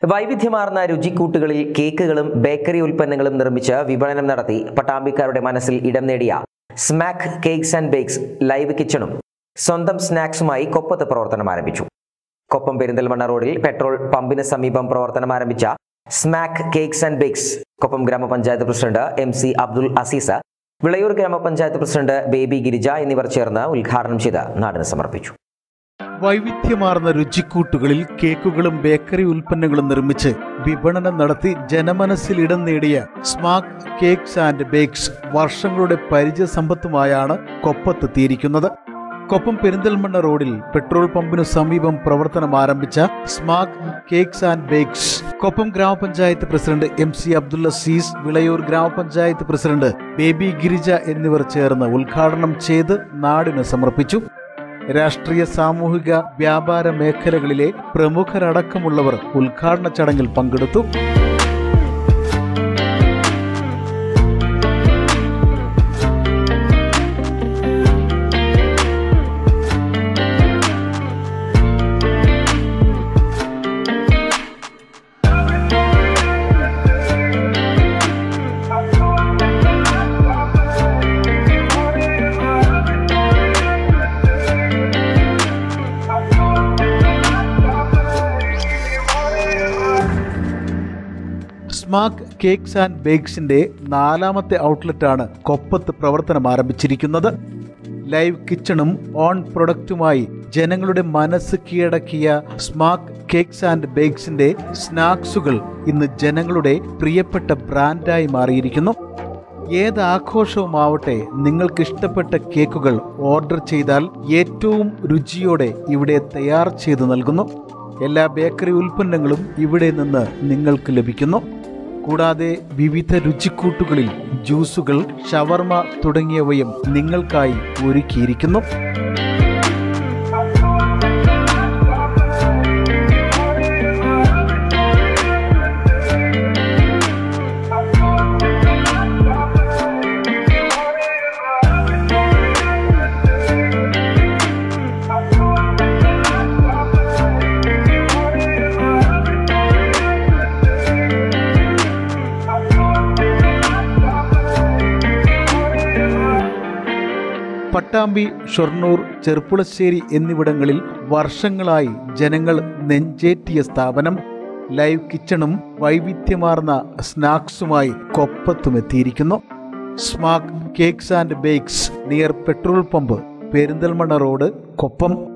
വൈവിധ്യമാർന്ന രുചിക്കൂട്ടുകളിൽ കേക്കുകളും ബേക്കറി ഉൽപ്പന്നങ്ങളും നിർമ്മിച്ച് വിപണനം നടത്തി പട്ടാമ്പിക്കാരുടെ മനസ്സിൽ ഇടം നേടിയ Smack cakes and Bakes live കിച്ചണും സ്വന്തം സ്നാക്സുമായി കൊപ്പത്ത് പ്രവർത്തനം ആരംഭിച്ചു കൊപ്പം പെരിന്തൽമണ്ണ റോഡിൽ പെട്രോൾ പമ്പിന് സമീപം പ്രവർത്തനം ആരംഭിച്ച smack cakes and bakes Koppam grama panchayat president M C Abdul Azeez Vilayur grama panchayat president baby Girija എന്നിവർ ചേർന്ന് ഉദ്ഘാടനം ചെയ്ത് നാടിന് സമർപ്പിച്ചു വൈവിധ്യമാർന്ന രുചിക്കൂട്ടുകളിൽ കേക്കുകളും ബേക്കറി ഉൽപ്പന്നങ്ങളും നിർമ്മിച്ച് വിപണനം നടത്തി ജനമനസ്സിൽ ഇടം നേടിയ സ്മാക്ക് കേക്ക്സ് ആൻഡ് ബേക്സ് വർഷങ്ങളുടെ പരിചയസമ്പത്തുമായാണ് കൊപ്പത്തെത്തിയിരിക്കുന്നത് കൊപ്പം പെരിന്തൽമണ്ണ റോഡിൽ പെട്രോൾ പമ്പിനു സമീപം പ്രവർത്തനം ആരംഭിച്ച smack cakes and bakes Koppam grama panchayat president M C Abdul Azeez Vilayur grama panchayat president baby Girija എന്നിവർ ചേർന്ന് ഉദ്ഘാടനം ചെയ്ത് നാടിന് സമർപ്പിച്ചു രാഷ്ട്രീയ സാമൂഹിക വ്യാപാര മേഖലകളിലെ പ്രമുഖരടക്കമുള്ളവർ ഉദ്ഘാടന ചടങ്ങിൽ പങ്കെടുത്തു സ്മാക്ക് കേക്ക്സ് ആൻഡ് ബേക്സിന്റെ നാലാമത്തെ ഔട്ട്ലെറ്റാണ് കൊപ്പത്ത് പ്രവർത്തനം ആരംഭിച്ചിരിക്കുന്നത് ലൈവ് കിച്ചണും ഓൺ പ്രൊഡക്റ്റുമായി ജനങ്ങളുടെ മനസ്സ് കീഴടക്കിയ സ്മാക്ക് കേക്ക്സ് ആൻഡ് ബേക്സിന്റെ സ്നാക്സുകൾ ഇന്ന് ജനങ്ങളുടെ പ്രിയപ്പെട്ട ബ്രാൻഡായി മാറിയിരിക്കുന്നു ഏത് ആഘോഷവുമാവട്ടെ നിങ്ങൾക്ക് ഇഷ്ടപ്പെട്ട കേക്കുകൾ ഓർഡർ ചെയ്താൽ ഏറ്റവും രുചിയോടെ ഇവിടെ തയ്യാർ ചെയ്തു നൽകുന്നു എല്ലാ ബേക്കറി ഉൽപ്പന്നങ്ങളും ഇവിടെ നിന്ന് നിങ്ങൾക്ക് ലഭിക്കുന്നു കൂടാതെ വിവിധ രുചിക്കൂട്ടുകളിൽ ജ്യൂസുകൾ ഷവർമ തുടങ്ങിയവയും നിങ്ങൾക്കായി ഒരുക്കിയിരിക്കുന്നു പട്ടാമ്പി ഷൊർണൂർ ചെർപ്പുളശ്ശേരി എന്നിവിടങ്ങളിൽ വർഷങ്ങളായി ജനങ്ങൾ നെഞ്ചേറ്റിയ സ്ഥാപനം ലൈവ് കിച്ചണും വൈവിധ്യമാർന്ന സ്നാക്സുമായി കൊപ്പത്തുമെത്തിയിരിക്കുന്നു Smack cakes and Bakes near petrol pump Perinthalmanna road Koppam